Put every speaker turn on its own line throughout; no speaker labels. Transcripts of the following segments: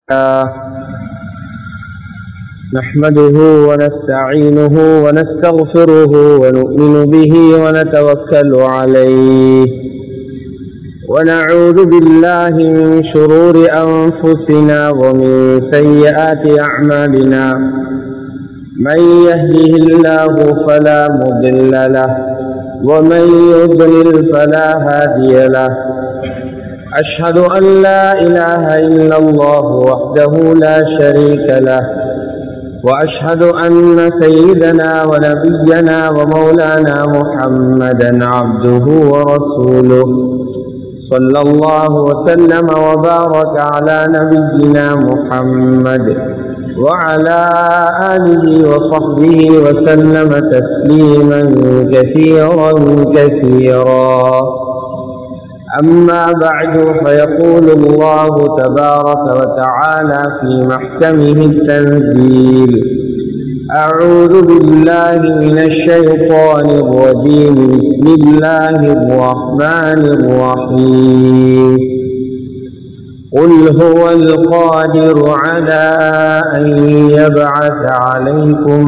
نحمده ونستعينه ونستغفره ونؤمن به ونتوكل عليه ونعوذ بالله من شرور أنفسنا ومن سيئات أعمالنا من يهده الله فلا مضل له ومن يضلل فلا هادي له أشهد أن لا إله إلا الله وحده لا شريك له وأشهد أن سيدنا ونبينا ومولانا محمدا عبده ورسوله صلى الله وسلم وبارك على نبينا محمد وعلى آله وصحبه وسلم تسليما كثيرا كثيرا أما بعد فيقول الله تبارك وتعالى في محكمه التنزيل أعوذ بالله من الشيطان الرجيم بسم الله الرحمن الرحيم قل هو القادر على أن يبعث عليكم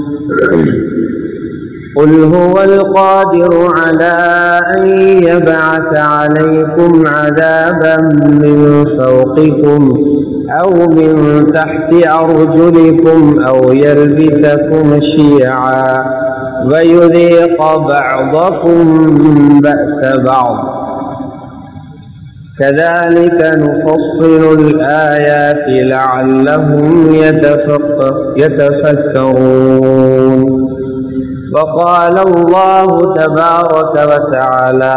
قل هو القادر على أن يبعث عليكم عذابا من فوقكم أو من تحت أرجلكم أو يلبسكم شيعا ويذيق بعضكم بأس بعض كذلك نفصل الآيات لعلهم يتفكرون وقال الله تبارك وتعالى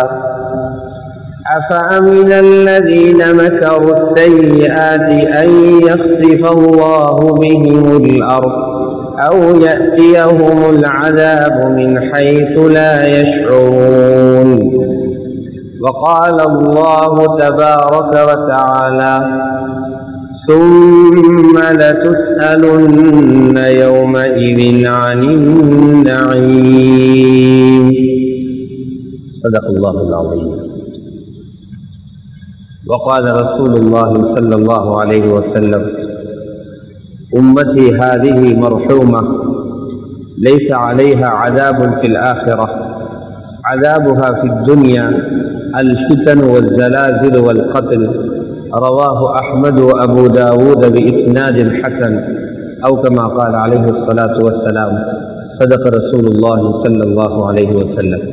أفأمن الذين مكروا السيئات أن يخسف الله بهم الأرض أو يأتيهم العذاب من حيث لا يشعرون وقال الله تبارك وتعالى ثم لتسألن يومئذ عن النعيم صدق الله العظيم وقال رسول الله صلى الله عليه وسلم أمتي هذه مرحومة ليس عليها عذاب في الآخرة عذابها في الدنيا الفتن والزلازل والقتل رواه أحمد وأبو داود بإسناد حسن أو كما قال عليه الصلاة والسلام صدق رسول الله صلى الله عليه وسلم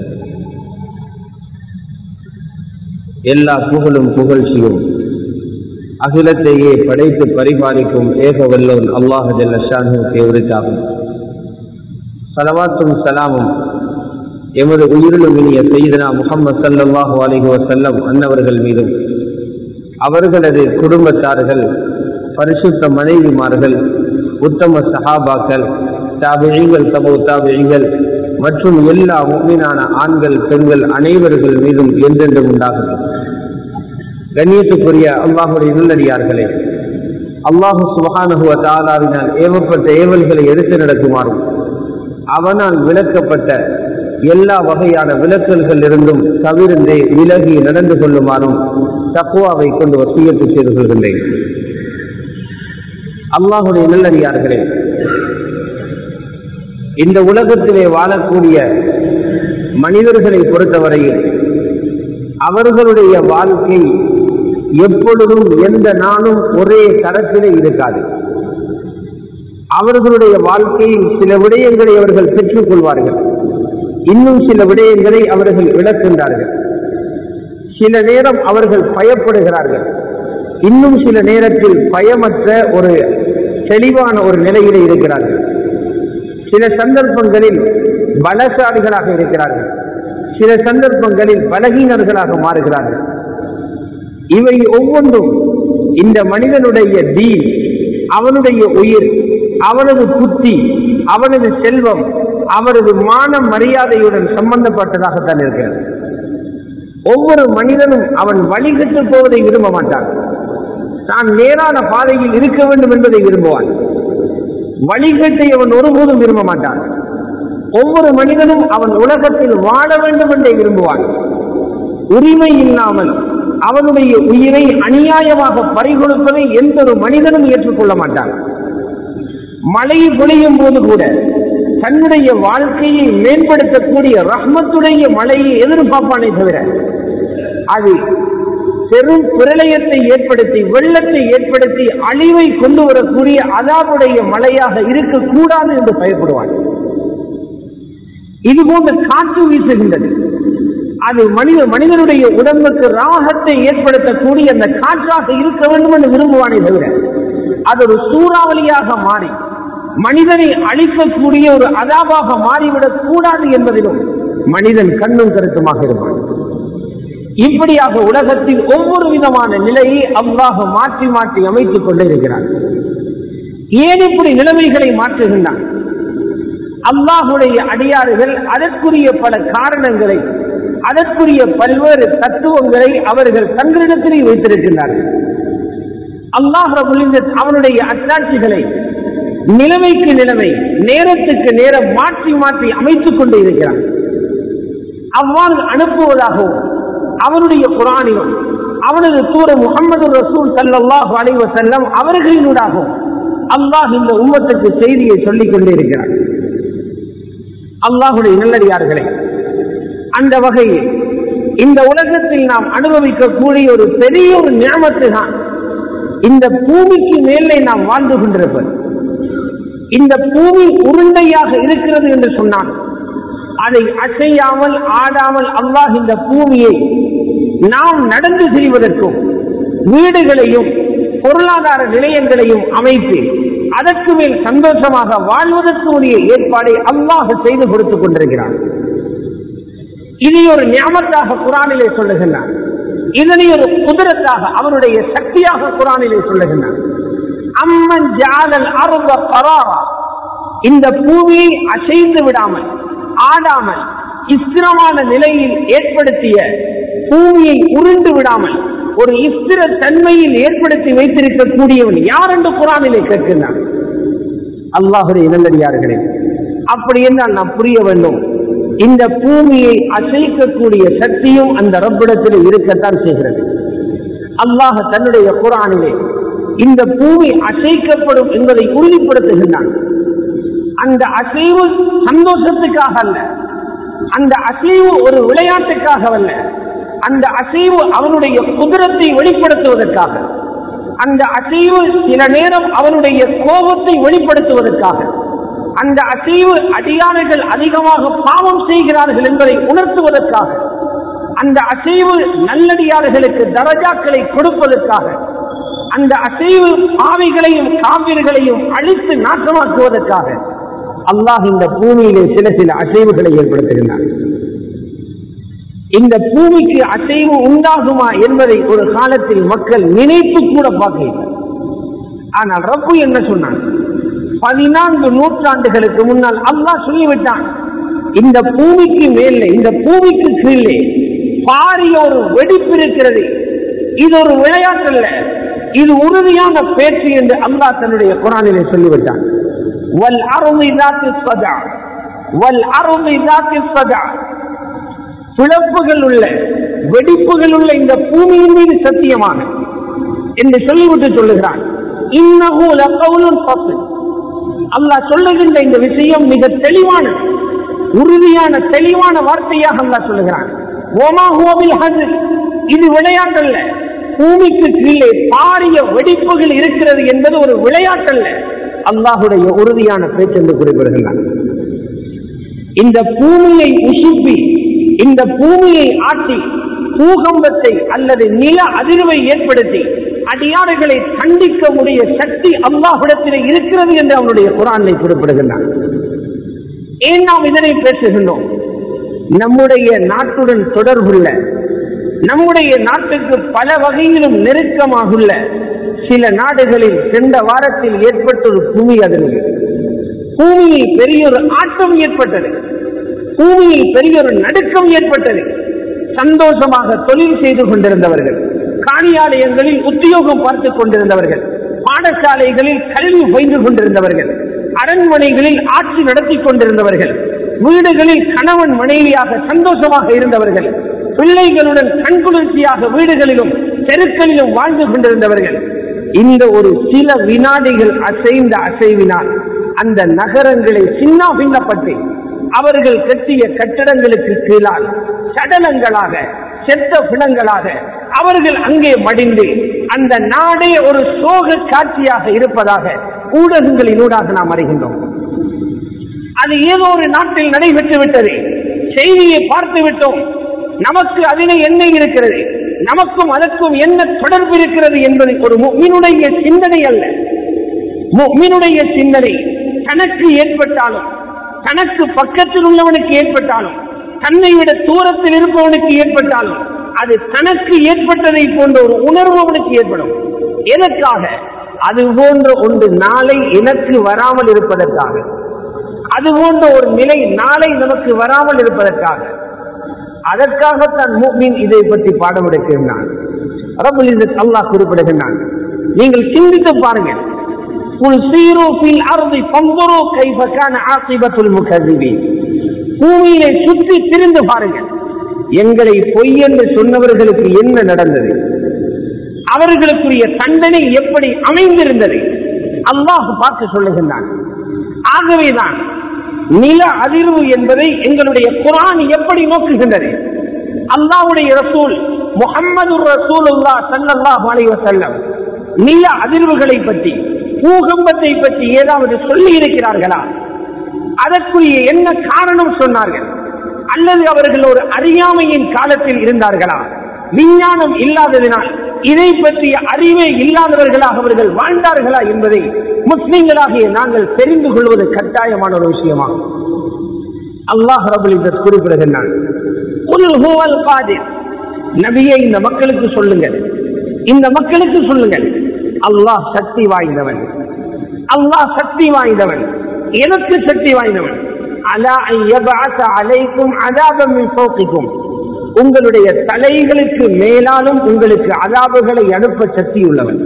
எல்லா புகழும் புகழ்ச்சியும் அகிலத்தையே படைத்து பரிபாலிக்கும் ஏக வல்லோன் அல்லாஹ் ஜல்லஷானுக்கு உரித்தாகும் சலவாத்தும் சலாமும் எமது உயிரிலும் இனிய செய்தனா முகமது சல்லாஹூ அலிஹி வசல்லம் அன்னவர்கள் மீதும் அவர்களது குடும்பத்தார்கள் பரிசுத்த மனைவிமார்கள் உத்தம சஹாபாக்கள் தாபிழிகள் தபு தாபிழிகள் மற்றும் எல்லா உண்மையான ஆண்கள் பெண்கள் அனைவர்கள் மீதும் என்றென்றும் உண்டாகும் கண்ணியத்துக்குரிய அல்லாஹுடைய நல்லடியார்களே அல்லாஹு சுபகானுகுவ தாலாவினால் ஏவப்பட்ட ஏவல்களை எடுத்து நடக்குமாறும் அவனால் விளக்கப்பட்ட எல்லா வகையான விளக்கல்கள் இருந்தும் தவிர்ந்தே விலகி நடந்து கொள்ளுமாறும் தக்குவாவை கொண்டு வசியத்து செய்து கொள்கின்றேன் அல்லாஹுடைய நல்லடியார்களே இந்த உலகத்திலே வாழக்கூடிய மனிதர்களை பொறுத்தவரையில் அவர்களுடைய வாழ்க்கை எப்பொழுதும் எந்த நாளும் ஒரே தரத்திலே இருக்காது அவர்களுடைய வாழ்க்கையில் சில விடயங்களை அவர்கள் பெற்றுக் கொள்வார்கள் இன்னும் சில விடயங்களை அவர்கள் இழக்கின்றார்கள் சில நேரம் அவர்கள் பயப்படுகிறார்கள் இன்னும் சில நேரத்தில் பயமற்ற ஒரு தெளிவான ஒரு நிலையிலே இருக்கிறார்கள் சில சந்தர்ப்பங்களில் பலசாலிகளாக இருக்கிறார்கள் சில சந்தர்ப்பங்களில் பலகீனர்களாக மாறுகிறார்கள் இவை ஒவ்வொன்றும் இந்த மனிதனுடைய தீ அவனுடைய உயிர் அவனது புத்தி அவனது செல்வம் அவரது மான மரியாதையுடன் சம்பந்தப்பட்டதாகத்தான் இருக்கிறது ஒவ்வொரு மனிதனும் அவன் வழிகட்டு போவதை விரும்ப மாட்டான் தான் நேரான பாதையில் இருக்க வேண்டும் என்பதை விரும்புவான் வழிகட்டை அவன் ஒருபோதும் விரும்ப மாட்டான் ஒவ்வொரு மனிதனும் அவன் உலகத்தில் வாழ வேண்டும் என்றே விரும்புவான் உரிமை இல்லாமல் அவனுடைய உயிரை அநியாயமாக பறிகொடுப்பதை எந்த ஒரு மனிதனும் ஏற்றுக்கொள்ள மாட்டான் மழை பொழியும் போது கூட தன்னுடைய வாழ்க்கையை மேம்படுத்தக்கூடிய ரஹ்மத்துடைய மழையை எதிர்பார்ப்பானே தவிர அது பெரும் பிரளயத்தை ஏற்படுத்தி வெள்ளத்தை ஏற்படுத்தி அழிவை கொண்டு வரக்கூடிய அதாவுடைய மழையாக இருக்கக்கூடாது என்று பயப்படுவான் இது போன்ற காற்று வீசுகின்றது அது மனித மனிதனுடைய உடம்புக்கு ராகத்தை ஏற்படுத்தக்கூடிய அந்த காற்றாக இருக்க வேண்டும் என்று விரும்புவானே தவிர அது ஒரு சூறாவளியாக மாறி மனிதனை அழிக்கக்கூடிய ஒரு அதாபாக மாறிவிடக் கூடாது என்பதிலும் மனிதன் கண்ணும் கருத்துமாக இருப்பான் இப்படியாக உலகத்தில் ஒவ்வொரு விதமான நிலையை அவ்வாக மாற்றி மாற்றி அமைத்துக் கொண்டே இருக்கிறான் ஏன் இப்படி நிலைமைகளை மாற்றுகின்றான் அல்லாஹுடைய அடியாறுகள் அதற்குரிய பல காரணங்களை அதற்குரிய பல்வேறு தத்துவங்களை அவர்கள் தங்களிடத்திலே வைத்திருக்கின்றார்கள் அல்லாஹ் அவனுடைய அத்தாட்சிகளை நிலைமைக்கு நிலைமை நேரத்துக்கு நேரம் மாற்றி மாற்றி அமைத்துக் கொண்டு இருக்கிறான் அவ்வாறு அனுப்புவதாகவும் அவனுடைய குரானிலும் அவனது தூர முகமது ரசூல் சல்லாஹ் அலைவ செல்லம் அவர்களினூடாகவும் அல்லாஹ் இந்த உம்மத்துக்கு செய்தியை சொல்லிக் கொண்டே இருக்கிறார் அல்லாஹுடைய நல்லடியார்களே அந்த வகையில் இந்த உலகத்தில் நாம் அனுபவிக்கக்கூடிய ஒரு பெரிய ஒரு ஞாபகத்து தான் இந்த பூமிக்கு மேலே நாம் வாழ்ந்து கொண்டிருப்பது இந்த பூமி உருண்டையாக இருக்கிறது என்று சொன்னால் அதை அசையாமல் ஆடாமல் அல்லாஹ் இந்த பூமியை நாம் நடந்து செய்வதற்கும் வீடுகளையும் பொருளாதார நிலையங்களையும் அமைத்து அதற்கு மேல் சந்தோஷமாக வாழ்வதற்கு உரிய ஏற்பாடை அல்லாஹ் செய்து கொடுத்துக் கொண்டிருக்கிறார் இதை ஒரு ஞாபகத்தாக குரானிலே சொல்லுகின்றார் இதனை ஒரு குதிரத்தாக அவனுடைய சக்தியாக குரானிலே சொல்லுகின்றார் அம்மன் ஜாதல் அருந்த பராரா இந்த பூமியை அசைந்து விடாமல் ஆடாமல் இஸ்திரமான நிலையில் ஏற்படுத்திய பூமியை உருண்டு விடாமல் ஒரு இஸ்திர தன்மையில் ஏற்படுத்தி வைத்திருக்கக்கூடியவன் யார் என்று குரானிலே கேட்கின்றான் அல்லாஹுடைய நல்லடியார்களே அப்படி என்றால் நாம் புரிய வேண்டும் இந்த பூமியை அசைக்கக்கூடிய சக்தியும் அந்த ரப்பிடத்தில் இருக்கத்தான் செய்கிறது அல்லாஹ் தன்னுடைய குரானிலே இந்த பூமி அசைக்கப்படும் என்பதை உறுதிப்படுத்துகின்றான் அந்த அசைவு சந்தோஷத்துக்காக அல்ல அந்த அசைவு ஒரு விளையாட்டுக்காக அல்ல அந்த அசைவு அவனுடைய குதிரத்தை வெளிப்படுத்துவதற்காக அந்த அசைவு சில நேரம் அவனுடைய கோபத்தை வெளிப்படுத்துவதற்காக அந்த அசைவு அதிகாரிகள் அதிகமாக பாவம் செய்கிறார்கள் என்பதை உணர்த்துவதற்காக அந்த அசைவு நல்லடியார்களுக்கு தரஜாக்களை கொடுப்பதற்காக அந்த அசைவு பாவிகளையும் காவிர்களையும் அழித்து நாசமாக்குவதற்காக அல்லாஹ் இந்த பூமியிலே சில சில அசைவுகளை ஏற்படுத்துகின்றார் இந்த பூமிக்கு அசைவு உண்டாகுமா என்பதை ஒரு காலத்தில் மக்கள் நினைத்து கூட பார்க்கல ஆனால் ரப்பு என்ன சொன்னான் பதினான்கு நூற்றாண்டுகளுக்கு முன்னால் அல்லாஹ் சொல்லிவிட்டான் இந்த பூமிக்கு மேலே இந்த பூமிக்கு கீழே பாரிய ஒரு வெடிப்பு இருக்கிறது இது ஒரு விளையாட்டல்ல இது உறுதியான பேச்சு என்று அல்லாஹ் தன்னுடைய குரானிலே சொல்லிவிட்டான் வல் அருமை சதா வல் அருமை சதா பிளப்புகள் உள்ள வெடிப்புகள் உள்ள இந்த பூமியின் மீது சத்தியமான என்று சொல்லிவிட்டு சொல்லுகிறான் அல்லாஹ் சொல்லுகின்ற இந்த விஷயம் மிக தெளிவான உறுதியான தெளிவான வார்த்தையாக அல்லாஹ் சொல்லுகிறான் ஓமா ஹோபில் ஹது இது விளையாட்டல்ல பூமிக்கு கீழே பாரிய வெடிப்புகள் இருக்கிறது என்பது ஒரு விளையாட்டல்ல அல்லாஹுடைய உறுதியான பேச்சு என்று குறிப்பிடுகின்றான் இந்த பூமியை உசுப்பி இந்த பூமியை ஆட்டி பூகம்பத்தை அல்லது நில அதிர்வை ஏற்படுத்தி அடியாறுகளை கண்டிக்க முடிய சக்தி அல்லாஹிடத்தில் இருக்கிறது என்று அவனுடைய குரானை குறிப்பிடுகின்றான் ஏன் நாம் இதனை பேசுகின்றோம் நம்முடைய நாட்டுடன் தொடர்புள்ள நம்முடைய நாட்டுக்கு பல வகையிலும் நெருக்கமாகுள்ள சில நாடுகளில் சென்ற வாரத்தில் ஏற்பட்ட ஒரு பூமி அதிர்வு பூமியில் பெரிய ஒரு ஆட்டம் ஏற்பட்டது பூமியில் பெரிய ஒரு நடுக்கம் ஏற்பட்டது சந்தோஷமாக தொழில் செய்து கொண்டிருந்தவர்கள் காரியாலயங்களில் உத்தியோகம் பார்த்துக் கொண்டிருந்தவர்கள் பாடசாலைகளில் கல்வி பயின்று கொண்டிருந்தவர்கள் அரண்மனைகளில் ஆட்சி நடத்தி கொண்டிருந்தவர்கள் வீடுகளில் கணவன் மனைவியாக சந்தோஷமாக இருந்தவர்கள் பிள்ளைகளுடன் கண்குளிர்ச்சியாக வீடுகளிலும் தெருக்களிலும் வாழ்ந்து கொண்டிருந்தவர்கள் இந்த ஒரு சில வினாடிகள் அசைந்த அசைவினால் அந்த நகரங்களை சின்ன பின்னப்பட்டு அவர்கள் கட்டிய கட்டிடங்களுக்கு கீழால் சடலங்களாக செத்த பிணங்களாக அவர்கள் அங்கே மடிந்து அந்த நாடே ஒரு சோக காட்சியாக இருப்பதாக ஊடகங்களினூடாக நாம் அறிகின்றோம் அது ஏதோ ஒரு நாட்டில் நடைபெற்று விட்டது செய்தியை பார்த்து விட்டோம் நமக்கு அதிலே என்ன இருக்கிறது நமக்கும் அதற்கும் என்ன தொடர்பு இருக்கிறது என்பது ஒரு முக்மினுடைய சிந்தனை அல்ல முக்மினுடைய சிந்தனை தனக்கு ஏற்பட்டாலும் தனக்கு பக்கத்தில் உள்ளவனுக்கு ஏற்பட்டாலும் தன்னை விட தூரத்தில் இருப்பவனுக்கு ஏற்பட்டாலும் அது தனக்கு ஏற்பட்டதை போன்ற ஒரு உணர்வு அவனுக்கு ஏற்படும் எதற்காக அது போன்ற ஒன்று நாளை எனக்கு வராமல் இருப்பதற்காக அது போன்ற ஒரு நிலை நாளை நமக்கு வராமல் இருப்பதற்காக அதற்காகத்தான் முக்மின் இதை பற்றி பாடம் எடுக்கின்றான் ரபுல் இஸ்ஸத் அல்லாஹ் குறிப்பிடுகின்றான் நீங்கள் சிந்தித்து பாருங்கள் உல் சீரு ஃபில் அர்தி ஃபன்துரு கைஃப கான ஆகிபத்துல் முகذிபீன் பூமியிலே சுற்றி திரிந்து பாருங்கள் எங்களை பொய் என்று சொன்னவர்களுக்கு என்ன நடந்தது அவர்களுக்குரிய தண்டனை எப்படி அமைந்திருந்தது அல்லாஹ் பார்த்து சொல்லுகின்றான் ஆகவேதான் நில அதிர்வு என்பதை எங்களுடைய குரான் எப்படி நோக்குகின்றது அல்லாஹ்வுடைய ரசூல் முகம்மது ரசூலுல்லா ஸல்லல்லாஹு அலைஹி வஸல்லம் நில அதிர்வுகளை பற்றி பூகம்பத்தை பற்றி ஏதாவது சொல்லி இருக்கிறார்களா அதற்குரிய என்ன காரணம் சொன்னார்கள் அல்லது அவர்கள் ஒரு அறியாமையின் காலத்தில் இருந்தார்களா விஞ்ஞானம் இல்லாததினால் இதை பற்றிய அறிவே இல்லாதவர்களாக அவர்கள் வாழ்ந்தார்களா என்பதை முஸ்லிம்களாகிய நாங்கள் தெரிந்து கொள்வது கட்டாயமான ஒரு விஷயமாகும் அல்லாஹ் ரபுல் இஸ்ஸத் குறிப்பிடுகின்றான் குல் ஹுவல் காதிர் நபியே இந்த மக்களுக்கு சொல்லுங்கள் இந்த மக்களுக்கு சொல்லுங்கள் அல்லாஹ் சக்தி வாய்ந்தவன் அல்லாஹ் சக்தி வாய்ந்தவன் எதற்கு சக்தி வாய்ந்தவன் அலா அன் யபஅஸ அலைக்கும் அதாபம் மின் ஃபௌகிக்கும் உங்களுடைய தலைகளுக்கு மேலாலும் உங்களுக்கு அதாபுகளை அனுப்ப சக்தி உள்ளவன்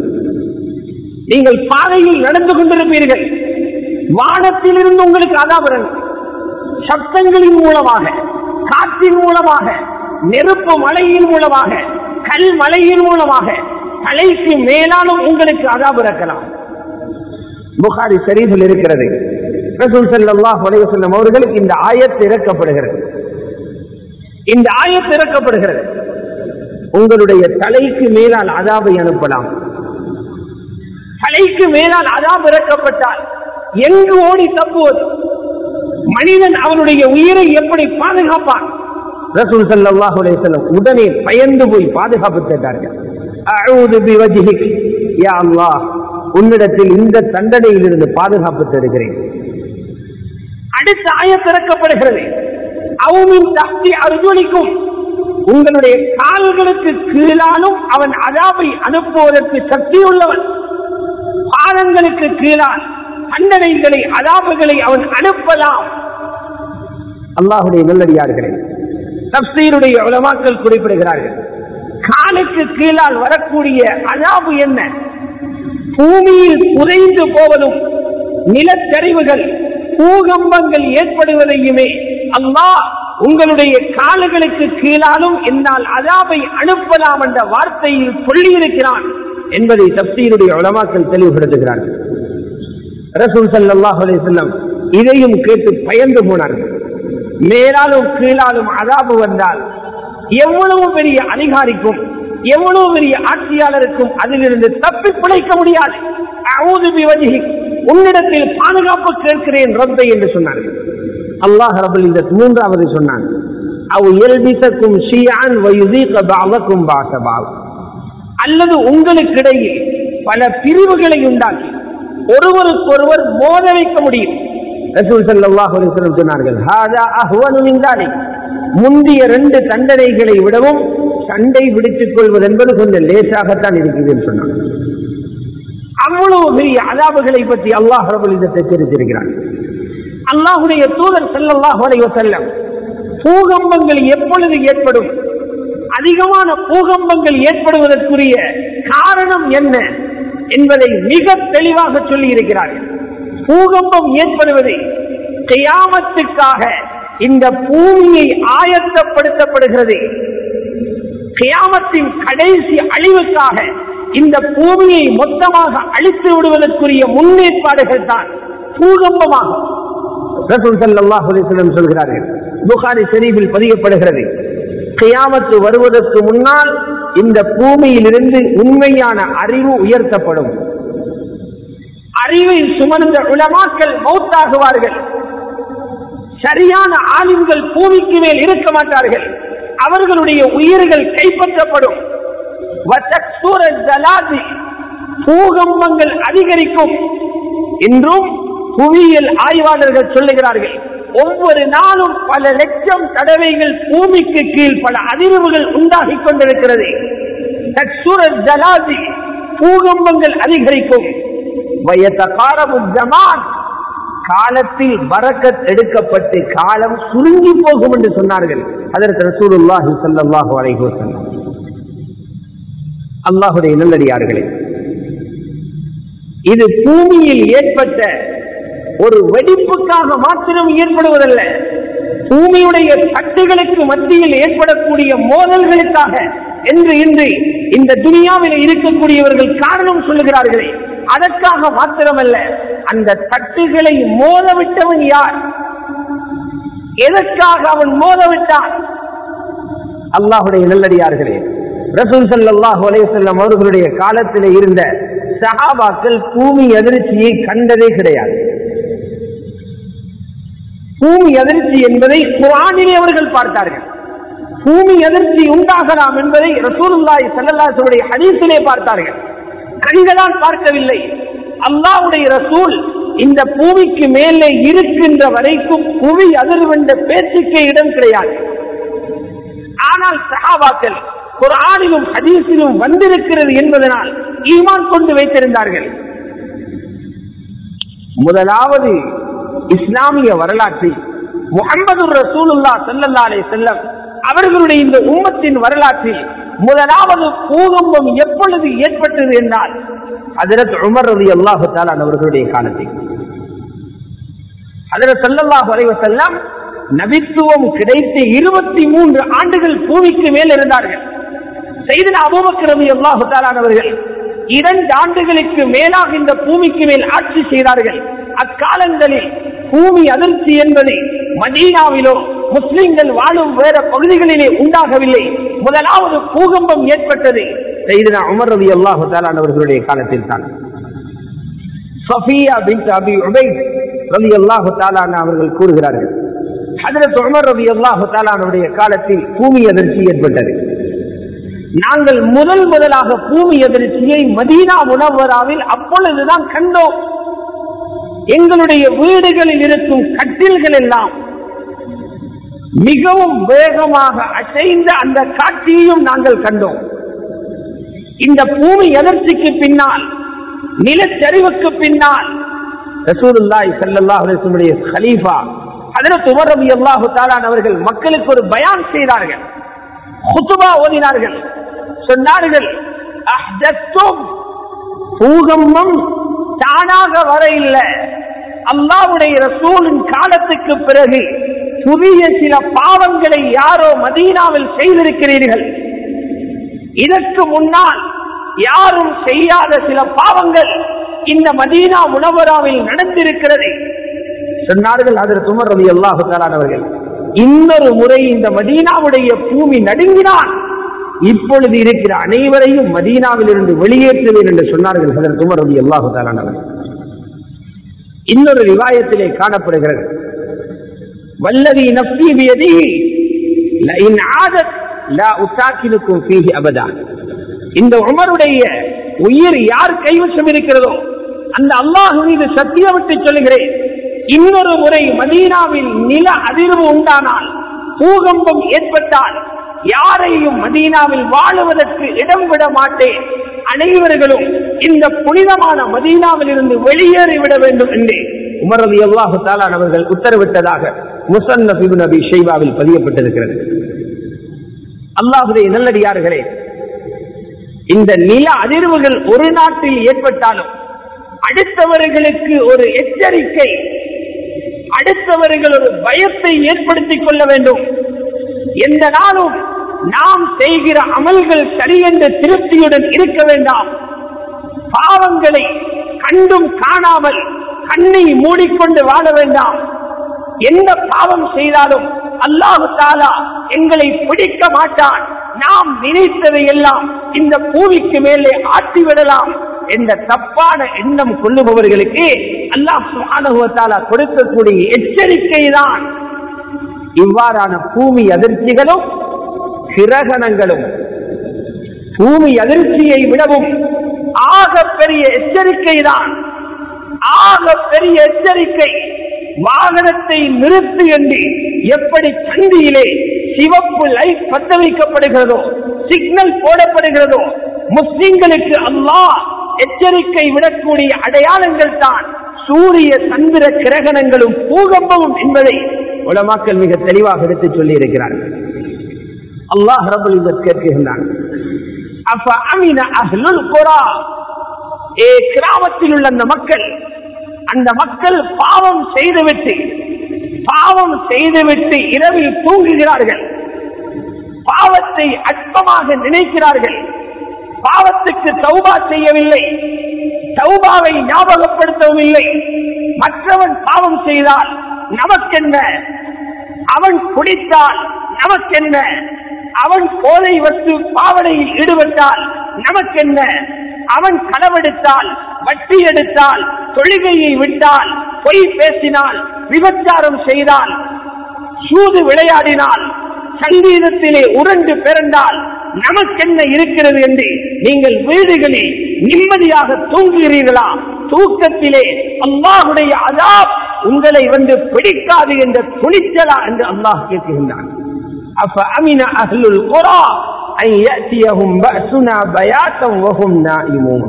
நீங்கள் பாதையில் நடந்து கொண்டிருப்பீர்கள் வானத்திலிருந்து உங்களுக்கு அதாபுரன் சப்தங்களின் மூலமாக காற்றின் மூலமாக நெருப்பு மழையின் மூலமாக கல் மழையின் மூலமாக தலைக்கு மேலாலும் உங்களுக்கு அதாபு இறக்கலாம் புகாரி ஷரீஃபில் இருக்கிறது ரசூல் ஸல்லல்லாஹு அலைஹி வஸல்லம் அவர்களுக்கு இந்த ஆயத்து இறக்கப்படுகிறது இந்த ஆயத்து இறக்கப்படுகிறது உங்களுடைய தலைக்கு மேலால் அதாபை அனுப்பலாம் தலைக்கு மேலால் அதாப் இறக்கப்பட்டால் எங்கு ஓடி தப்புவது மனிதன் அவனுடைய உயிரை எப்படி பாதுகாப்பான் ரசூல் ஸல்லல்லாஹு அலைஹி வஸல்லம் உடனே பயந்து போய் பாதுகாப்பு கேட்டார்கள் அஊது பிவஜ்ஹிக் யா அல்லாஹ் உன்னிடத்தில் இந்த தண்டனையிலிருந்து பாதுகாப்பு தருகிறேன் அடுத்த ஆய திறக்கப்படுகிறது அவுமின் தப்தி அர்ஜுனிக்கும் உங்களுடைய கால்களுக்கு கீழாலும் அவன் அதாபை அனுப்புவதற்கு சக்தி உள்ளவன் பாதங்களுக்கு கீழால் தண்டனைகளை அதாபுகளை அவன் அனுப்பலாம் அல்லாஹுடைய நல்லடியார்களே தப்சீருடைய உலமாக்கள் குறிப்பிடுகிறார்கள் காலுக்கு கீழால் வரக்கூடிய அதாபு என்ன பூமியில் புதைந்து போவதும் நிலச்சரிவுகள் பூகம்பங்கள் ஏற்படுவதையுமே அல்லாஹ் உங்களுடைய கால்களுக்கு கீழாலும் என்னால் அதாபை அனுப்பலாம் என்ற வார்த்தையில் சொல்லியிருக்கிறான் என்பதை தப்சீருடைய உலமாக்கள் தெளிவுபடுத்துகிறார்கள் ரசூல் ஸல்லல்லாஹு அலைஹி வஸல்லம் இதையும் கேட்டு பயந்து போனார்கள் மேலாலும் கீழாலும் அதாபு வந்தால் எவ்வளவு பெரிய அதிகாரிக்கும் எவ்வளவு பெரிய ஆட்சியாளருக்கும் அதிலிருந்து தப்பி பிழைக்க முடியாது அவுது பிவஜிஹி உன்னிடத்தில் பாதுகாப்பு கேட்கிறேன் ரப்பை என்று சொன்னார்கள் அல்லாஹ் ரபுல் இந்த மூன்றாவது சொன்னான் அவ் எல்பிசக்கும் ஷியான் வயுதீக பாவக்கும் பாசபாவ் அல்லது உங்களுக்கிடையில் பல பிரிவுகளை உண்டாக்கி ஒருவருக்கொருவர் மோத வைக்க முடியும் ரசூல் ஸல்லல்லாஹு அலைஹி வஸல்லம் சொன்னார்கள் ஹாதா அஹ்வனு மின் தாலிக் முந்திய ரெண்டு தண்டனைகளை விடவும் சண்டை பிடித்துக் கொள்வது என்பது கொஞ்சம் லேசாகத்தான் இருக்குதுன்னு சொன்னாங்க அவ்வளவு பெரிய அதாபுகளை பற்றி அல்லாஹ் ரபுல் இதை எச்சரித்திருக்கிறான் அல்லாஹுடைய தூதர் ஸல்லல்லாஹு அலைஹி வஸல்லம் பூகம்பங்கள் எப்பொழுது ஏற்படும் அதிகமான பூகம்பங்கள் ஏற்படுவதற்குரிய காரணம் என்ன என்பதை மிக தெளிவாக சொல்லி இருக்கிறார்கள் பூகம்பம் ஏற்படுவது கியாமத்துக்காக இந்த பூமியை ஆயத்தப்படுத்தப்படுகிறது
கியாமத்தின் கடைசி அழிவுக்காக இந்த பூமியை மொத்தமாக அழித்து விடுவதற்குரிய முன்னேற்பாடுகள் தான் பூகம்பமாகும்
ரசூல் ஸல்லல்லாஹு அலைஹி வஸல்லம் சொல்கிறார்கள் புகாரி ஷரீஃபில் பதியப்படுகிறது கியாமத்து வருவதற்கு முன்னால் இந்த பூமியிலிருந்து உண்மையான அறிவு உயர்த்தப்படும்
அறிவை சுமந்த உலமாக்கள் மௌத்தாகுவார்கள் சரியான ஆளுங்கள் பூமிக்கு மேல் இருக்க மாட்டார்கள் அவர்களுடைய உயிர்கள் கைப்பற்றப்படும் வத்தக்சூர ஜலாதி பூகம்பங்கள் அதிகரிக்கும் என்றும் புவியியல் ஆய்வாளர்கள் சொல்லுகிறார்கள் ஒவ்வொரு நாளும் பல லட்சம் தடவைகள் பூமிக்கு கீழ் பல அதிர்வுகள் உண்டாகிக் கொண்டிருக்கிறது தக்சூர ஜலாதி பூகம்பங்கள் அதிகரிக்கும் வயத்தகாரமு ஜமான் காலத்தில் பரக்கத் எடுக்கப்பட்டு காலம் சுருங்கி போகும் என்று சொன்னார்கள் அதற்கு ரசூலுல்லாஹி ஸல்லல்லாஹு அலைஹி வஸல்லம் அல்லாஹுடைய நல்லடியார்களே இது பூமியில் ஏற்பட்ட ஒரு வெடிப்புக்காக மாத்திரம் ஏற்படுவதல்ல பூமியுடைய தட்டுகளுக்கு மத்தியில் ஏற்படக்கூடிய மோதல்களுக்காக என்று இன்று இந்த துனியாவில் இருக்கக்கூடியவர்கள் காரணம் சொல்லுகிறார்களே அதற்காக மாத்திரமல்ல அந்த தட்டுகளை மோதவிட்டவன் யார் எதற்காக அவன் மோதவிட்டான் அல்லாஹுடைய நல்லடியார்களே ரசூல் ஸல்லல்லாஹு அலைஹி வஸல்லம் அவர்களுடைய காலத்தில் இருந்த சஹாபாக்கள் பூமி அதிர்ச்சியை கண்டதே கிடையாது பூமி அதிர்ச்சி என்பதை குரானிலே அவர்கள் பார்த்தார்கள் பூமி அதிர்ச்சி உண்டாகலாம் என்பதை ரசூலுல்லாஹி ஸல்லல்லாஹு அலைஹி ஹதீஸிலே பார்த்தார்கள் கண்களால் பார்க்கவில்லை அல்லாஹ்வுடைய ரசூல் இந்த பூமிக்கு மேலே இருக்கின்ற வரைக்கும் புவி அதிர்வென்ற பேச்சுக்கே இடம் கிடையாது ஆனால் சஹாபாக்கள் குரானிலும் ஹதீஸிலும் வந்திருக்கிறது என்பதனால் ஈமான் கொண்டு வைத்திருந்தார்கள் முதலாவது இஸ்லாமிய வரலாற்றில் முகமது ரசூலுல்லா ஸல்லல்லாஹு அலைஹி செல்லம் அவர்களுடைய இந்த உம்மத்தின் வரலாற்றில் முதலாவது பூகம்பம் எப்பொழுது ஏற்பட்டது என்றால் ஹஜரத் உமர் ரலி அல்லாஹு தாலான் அவர்களுடைய காலத்தில் ஹஜரத் ஸல்லல்லாஹு அலைஹி வஸல்லம் நபித்துவம் கிடைத்த இருபத்தி மூன்று ஆண்டுகள் பூமிக்கு மேல் இருந்தார்கள் செய்தன அபூபக்கர் ரலி அல்லாஹு தாலான் அவர்கள் இரண்டு ஆண்டுகளுக்கு மேலாக இந்த பூமிக்கு மேல் ஆட்சி செய்தார்கள் அக்காலங்களில் பூமி அதிர்ச்சி என்பது மதீனாவிலோ முஸ்லிம்கள் வாழும் வேற பகுதிகளிலே உண்டாகவில்லை முதலாவது பூகம்பம் ஏற்பட்டது செய்தனா உமர் ரவி அல்லாஹு தாலான் அவர்களுடைய காலத்தில் தான் சஃபியா பின் அபி உபைத் ரவி அல்லாஹு தாலான் அவர்கள் கூறுகிறார்கள் ஹஜரத் உமர் ரவி அல்லாஹு தாலானுடைய காலத்தில் பூமி அதிர்ச்சி ஏற்பட்டது நாங்கள் முதல் முதலாக பூமி அதிர்ச்சியை மதீனா முனவராவில் அப்பொழுதுதான் கண்டோம் எங்களுடைய வீடுகளில் இருக்கும் கட்டில்கள் எல்லாம் மிகவும் வேகமாக அசைந்த அந்த காட்சியையும் நாங்கள் கண்டோம் இந்த பூமி எதர்ச்சிக்கு பின்னால் நிலச்சரிவுக்கு பின்னால் ரசூலுல்லாஹி ஸல்லல்லாஹு அலைஹி வஸல்லம் கலீஃபா ஹஜரத் உமர் ரலியல்லாஹு தஆலா அவர்கள் மக்களுக்கு ஒரு பயான் செய்தார்கள் குத்துபா ஓதினார்கள் சொன்னார்கள் அஹ்தத்தும் பூகம்பம் தானாக வர இல்லை அல்லாவுடைய ரசூலின் காலத்துக்கு பிறகு புதிய சில பாவங்களை யாரோ மதீனாவில் செய்திருக்கிறீர்கள் இதற்கு முன்னால் யாரும் செய்யாத சில பாவங்கள் இந்த மதீனா முனவராவில் நடந்திருக்கிறது சொன்னார்கள் அதில் துமர் ரவி அல்லாஹு அவர்கள் இன்னொரு முறை இந்த மதீனாவுடைய பூமி நடுங்கினான் இப்பொழுது இருக்கிற அனைவரையும் மதீனாவில் இருந்து வெளியேற்றுவேன் என்று சொன்னார்கள் ஹதர் துமர் ரவி அல்லாஹு அவர்கள் இன்னொரு ரிவாயத்திலே காணப்படுகிறது வல்லதி நப்சி வியதி லஇன் ஆதத் லா உத்தாக்கினுக்கும் ஃபீஹி அபதா இந்த உமருடைய உயிர் யார் கைவசம் இருக்கிறதோ அந்த அல்லாஹ் மீது சத்தியமிட்டு சொல்லுகிறேன் இன்னொரு முறை மதீனாவில் நில அதிர்வு உண்டானால் பூகம்பம் ஏற்பட்டால் யாரையும் மதீனாவில் வாழுவதற்கு இடம் விட மாட்டேன் அனைவர்களும் இந்த புனிதமான மதீனாவில் இருந்து வெளியேறிவிட வேண்டும் என்று உமரது அல்லாஹு தாலான் அவர்கள் உத்தரவிட்டதாக முசன்னப் இப்னு நபி ஷைபாவில் பதியப்பட்டிருக்கிறது அல்லாஹுடைய நல்லடியார்களே இந்த நில அதிர்வுகள் ஒரு நாட்டில் ஏற்பட்டாலும் அடுத்தவர்களுக்கு ஒரு எச்சரிக்கை அடுத்தவர்கள் ஒரு பயத்தை ஏற்படுத்திக் கொள்ள வேண்டும் எந்த நாளும் நாம் செய்கிற அமல்கள் சரி என்ற திருப்தியுடன் இருக்க வேண்டாம் பாவங்களை கண்டும் காணாமல் கண்ணை மூடிக்கொண்டு வாழ வேண்டாம் எந்த பாவம் செய்தாலும் அல்லாஹு தாலா எங்களை பிடிக்க மாட்டான் நாம் நினைத்ததை எல்லாம் இந்த பூமிக்கு மேலே ஆட்டிவிடலாம் என்ற தப்பான எண்ணம் கொள்ளுபவர்களுக்கு அல்லாஹ் சுபானுவத்தாலா கொடுக்கக்கூடிய எச்சரிக்கை தான் இவ்வாறான பூமி அதிர்ச்சிகளும் கிரகணங்களும் பூமி அதிர்ச்சியை விடவும் ஆக பெரிய எச்சரிக்கை தான் ஆக பெரிய எச்சரிக்கை வாகனத்தை நிறுத்து என்று எப்படி சந்தியிலே சிவப்பு லைட் பத்த வைக்கப்படுகிறதோ சிக்னல் போடப்படுகிறதோ முஸ்லிம்களுக்கு அல்லாஹ் எச்சரிக்கை விடக்கூடிய அடையாளங்கள் தான் சூரிய சந்திர கிரகணங்களும் பூகம்பமும் என்பதை உலமாக்கள் மிக தெளிவாக எடுத்து சொல்லி இருக்கிறார்கள் அல்லாஹ் ரபுல் இஸ்ஸத் கேட்கின்றான் அப்ப அமின அஹ்லுல் குரா ஏ கிராமத்தில் உள்ள அந்த மக்கள் அந்த மக்கள் பாவம் செய்துவிட்டு பாவம் செய்துவிட்டு இரவில் தூங்குகிறார்கள் பாவத்தை அற்பமாக நினைக்கிறார்கள் பாவத்துக்கு தௌபா செய்யவில்லை தௌபாவை ஞாபகப்படுத்தவும் இல்லை மற்றவன் பாவம் செய்தால் நமக்கென்ன அவன் குடித்தால் நமக்கென்ன அவன் போதை வஸ்து பாவனையில் ஈடுபட்டால் நமக்கென்ன அவன் களவெடுத்தால் வட்டி எடுத்தால் தொழுகையை விட்டால் பொய் பேசினால் விபச்சாரம் செய்தால் சூது விளையாடினால் சங்கீதத்திலே உருண்டு பிறந்தால் நமக்கென்ன இருக்கிறது என்று நீங்கள் வீடுகளில் நிம்மதியாக தூங்குகிறீர்களா தூக்கத்திலே அல்லாஹுடைய அதாப் உங்களை வந்து பிடிக்காது என்ற துணிச்சலா என்று அல்லாஹ் கேட்கின்றான் அப்ப அமின அஹ்லுல் குரா أن يأتيهم بأسنا بياتا وهم نائمون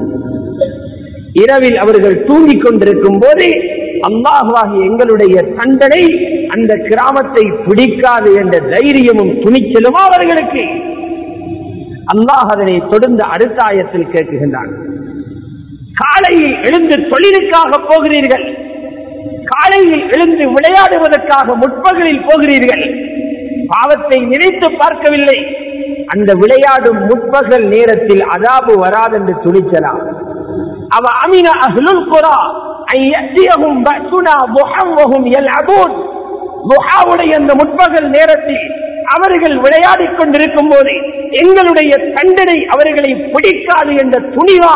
இரவில் அவர்கள் தூங்கிக் கொண்டிருக்கும் போது அல்லாஹுவாகி எங்களுடைய தண்டனை அந்த கிராமத்தை பிடிக்காது என்ற தைரியமும் துணிச்சலும் அவர்களுக்கு அல்லாஹ் அதனை தொடர்ந்து அடுத்த ஆயத்தில் கேட்குகின்றான் காலையில் எழுந்து தொழிலுக்காக போகிறீர்கள் காலையில் எழுந்து விளையாடுவதற்காக முற்பகலில் போகிறீர்கள் பாவத்தை நினைத்து பார்க்கவில்லை அந்த விளையாடும் முற்பகல் நேரத்தில் அதாபு வராதென்று துணிச்சலாம் அவ அமின அஹ்லுல் குரா ஐயத்தியகும் பசுனா முஹவ்வஹும் யல்அபூன் முஹாவுடைய அந்த முற்பகல் நேரத்தில் அவர்கள் விளையாடிக் கொண்டிருக்கும் போது எங்களுடைய தண்டனை அவர்களை பிடிக்காது என்ற துணிவா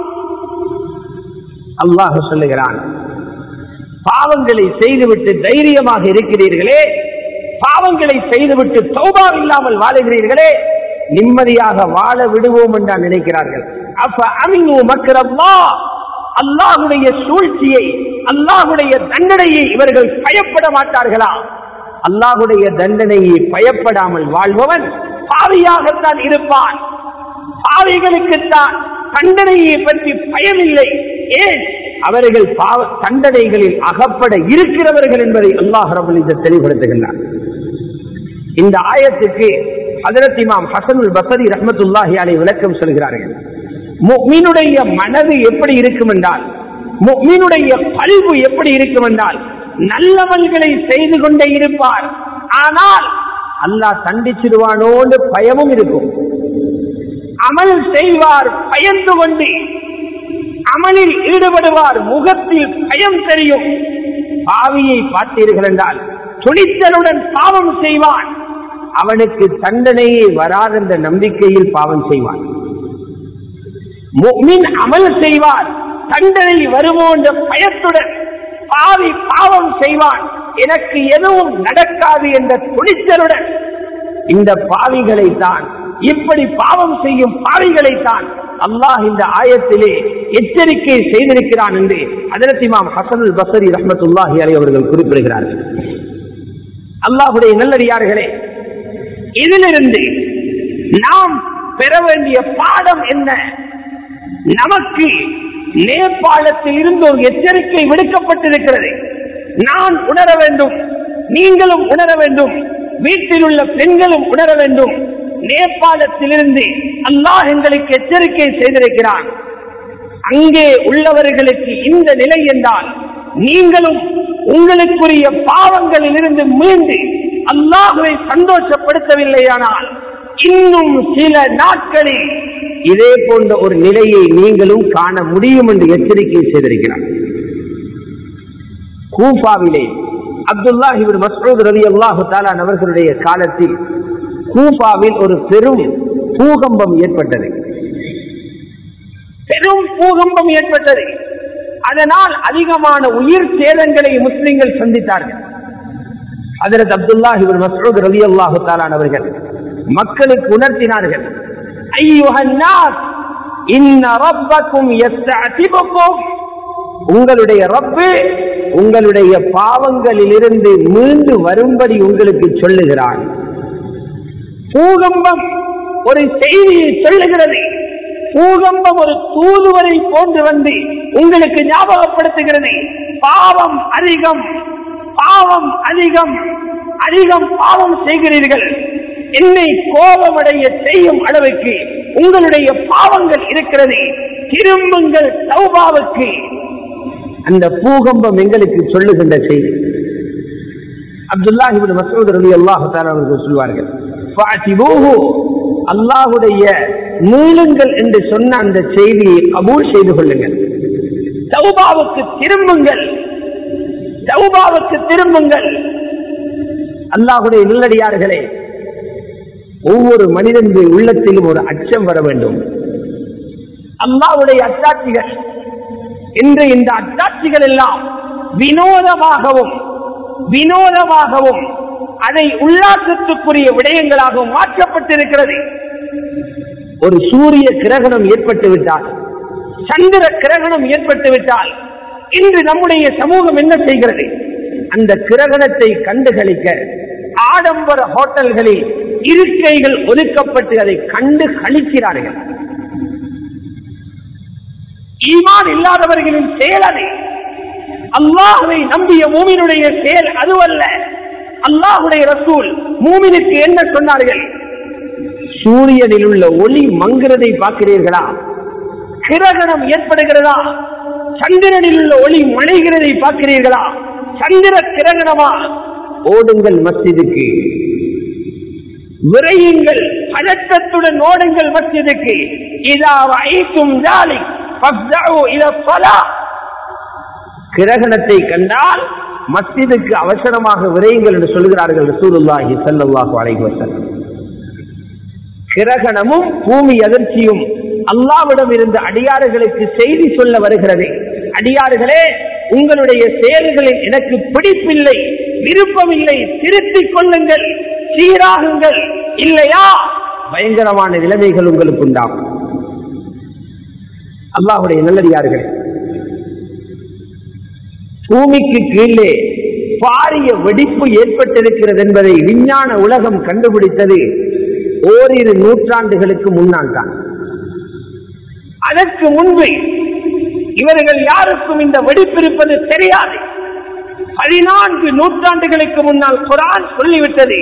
அல்லாஹ் சொல்லுகிறான் பாவங்களை செய்துவிட்டு தைரியமாக இருக்கிறீர்களே பாவங்களை செய்துவிட்டு தௌபா இல்லாமல் வாழுகிறீர்களே நிம்மதியாக வாழ விடுவோம் என்று நினைக்கிறார்கள் அப்ப அமினு மக்கரல்லா அல்லாஹுடைய சூழ்ச்சியை அல்லாஹுடைய தண்டனையை இவர்கள் பயப்பட மாட்டார்களா அல்லாஹுடைய தண்டனையை பயப்படாமல் வாழ்பவன் பாவியாகத்தான் இருப்பான் பாவிகளுக்குத்தான் தண்டனையை பற்றி பயமில்லை ஏன் அவர்கள் பாவ தண்டனைகளில் அகப்பட இருக்கிறவர்கள் என்பதை அல்லாஹ் ரபுல் தெளிவுபடுத்துகின்றார் இந்த ஆயத்துக்கு ஹதரத் இமாம் ஹசனுல் பசரி ரஹமத்துல்லாஹி அலை விளக்கம் சொல்கிறார்கள் மீனுடைய மனது எப்படி இருக்கும் என்றால் மீனுடைய பல்பு எப்படி இருக்கும் என்றால் நல்லவன்களை செய்து கொண்டே இருப்பார் ஆனால் அல்லாஹ் தண்டிச்சிருவானோன்னு பயமும் இருக்கும் அமல் செய்வார் பயந்து கொண்டு அமலில் ஈடுபடுவார் முகத்தில் பயம் தெரியும் பாவியை பார்த்தீர்கள் என்றால் துணிச்சலுடன் பாவம் செய்வான் அவனுக்கு தண்டனையே வராதென்ற நம்பிக்கையில் பாவம் செய்வான் முக்மின் அமல் செய்வார் தண்டனை வருமோ என்ற பயத்துடன் பாவி பாவம் செய்வான் எனக்கு எதுவும் நடக்காது என்ற துணிச்சலுடன் இந்த பாவிகளை தான் இப்படி பாவம் செய்யும் பாவிகளை தான் அல்லாஹ் இந்த ஆயத்திலே எச்சரிக்கை செய்திருக்கிறான் என்று அதரத் இமாம் ஹசனுல் பசரி ரஹமத்துல்லாஹி அலை அவர்கள் குறிப்பிடுகிறார்கள் அல்லாஹுடைய நல்லடியார்களே இதிலிருந்து நாம் பெற வேண்டிய பாடம் என்ன நமக்கு நேபாளத்தில் இருந்து ஒரு எச்சரிக்கை விடுக்கப்பட்டிருக்கிறது நான் உணர வேண்டும் நீங்களும் உணர வேண்டும் வீட்டில் உள்ள பெண்களும் உணர வேண்டும் நேபாளத்திலிருந்து அல்லாஹ் எங்களுக்கு எச்சரிக்கை செய்திருக்கிறான் அங்கே உள்ளவர்களுக்கு இந்த நிலை என்றால் நீங்களும் உங்களுக்குரிய பாவங்களில் இருந்து மீண்டு அல்லாஹுவை சந்தோஷப்படுத்தவில்லையானால் இன்னும் சில நாட்களில் இதே போன்ற ஒரு நிலையை நீங்களும் காண முடியும் என்று எச்சரிக்கை செய்திருக்கிறார் கூஃபாவிலே அப்துல்லா இவர் மசூத் ரவி அல்லாஹு தாலான் அவர்களுடைய காலத்தில் கூஃபாவில் ஒரு பெரும் பூகம்பம் ஏற்பட்டது பெரும் பூகம்பம் ஏற்பட்டது அதனால் அதிகமான உயிர் சேதங்களை முஸ்லிம்கள் சந்தித்தார்கள் அதற்கு அப்துல்லா இவர் மசூத் ரவி அல்லாஹு தாலான் அவர்கள் மக்களுக்கு உணர்த்தினார்கள் ஐயுஹன்னாஸ் இன்ன ரப்பக்கும் யஸ்தஅதிபுக்கும் உங்களுடைய ரப்பு உங்களுடைய பாவங்களில் இருந்து மீண்டு வரும்படி உங்களுக்கு சொல்லுகிறான் பூகம்பம் ஒரு செய்தியை சொல்லுகிறது பூகம்பம் ஒரு தூதுவரை போன்று வந்து உங்களுக்கு ஞாபகப்படுத்துகிறது பாவம் அதிகம் பாவம் அதிகம் அதிகம் பாவம் செய்கிறீர்கள் என்னை கோபமடைய செய்யும் அளவுக்கு உங்களுடைய பாவங்கள் இருக்கிறது திரும்புங்கள் சௌபாவுக்கு அந்த பூகம்பம் எங்களுக்கு சொல்லுகின்ற செய்தி அப்துல்லாஹிபின் மசூத் ரலி அல்லாஹு அவர்கள் சொல்வார்கள் அல்லாஹுடைய மீளுங்கள் என்று சொன்ன அந்த செய்தியை கபூல் செய்து கொள்ளுங்கள் சௌபாவுக்கு திரும்புங்கள் சௌபாவுக்கு திரும்புங்கள் அல்லாஹுடைய நல்லடியார்களே ஒவ்வொரு மனிதனுடைய உள்ளத்திலும் ஒரு அச்சம் வர வேண்டும் அல்லாஹுடைய அத்தாட்சிகள் இன்று இந்த அத்தாட்சிகள் எல்லாம் வினோதமாகவும் வினோதமாகவும் அதை உல்லாசத்துக்குரிய விடயங்களாகவும் மாற்றப்பட்டிருக்கிறது ஒரு சூரிய கிரகணம் ஏற்பட்டு விட்டால் சந்திர கிரகணம் ஏற்பட்டு விட்டால் இன்று நம்முடைய சமூகம் என்ன செய்கிறது அந்த கிரகணத்தை கண்டுகளிக்க ஆடம்பர ஹோட்டல்களில் இருக்கைகள் ஒதுக்கப்பட்டு அதை கண்டு கழிக்கிறார்கள் ஈமான் இல்லாதவர்களின் செயல் அது அல்லாஹுவை நம்பிய மூமினுடைய செயல் அதுவல்ல அல்லாஹுடைய ரசூல் மூமினுக்கு என்ன சொன்னார்கள் சூரியனில் உள்ள ஒளி மங்குறதை பார்க்கிறீர்களா கிரகணம் ஏற்படுகிறதா சந்திரனில் உள்ள ஒளி மழைகிறதை பார்க்கிறீர்களா சந்திர கிரகணமா ஓடுங்கள் மஸ்ஜிதுக்கு விரையுங்கள் பதட்டத்துடன் ஓடுங்கள் மஸ்ஜிதுக்கு இதா ஐக்கும் ஜாலி கிரகணத்தை கண்டால் மஸ்ஜிதுக்கு அவசரமாக விரையுங்கள் என்று சொல்கிறார்கள் ரசூலுல்லாஹி ஸல்லல்லாஹு அலைஹி வஸல்லம் கிரகணமும் பூமி அதிர்ச்சியும் அல்லாவிடம் இருந்து அடியாறுகளுக்கு செய்தி சொல்ல வருகிறது அடியாறுகளே உங்களுடைய செயல்களில் எனக்கு பிடிப்பில்லை விருப்பமில்லை திருத்திக் கொள்ளுங்கள் சீராகுங்கள் இல்லையா பயங்கரமான நிலைமைகள் உங்களுக்கு உண்டாகும் அல்லாஹுடைய நல்லடியார்களே பூமிக்கு கீழே பாரிய வெடிப்பு ஏற்பட்டிருக்கிறது என்பதை விஞ்ஞான உலகம் கண்டுபிடித்தது ஓரிரு நூற்றாண்டுகளுக்கு முன்னால் தான் அதற்கு முன்பு இவர்கள் யாருக்கும் இந்த வெடிப்பு இருப்பது தெரியாது பதினான்கு நூற்றாண்டுகளுக்கு முன்னால் குரான் சொல்லிவிட்டது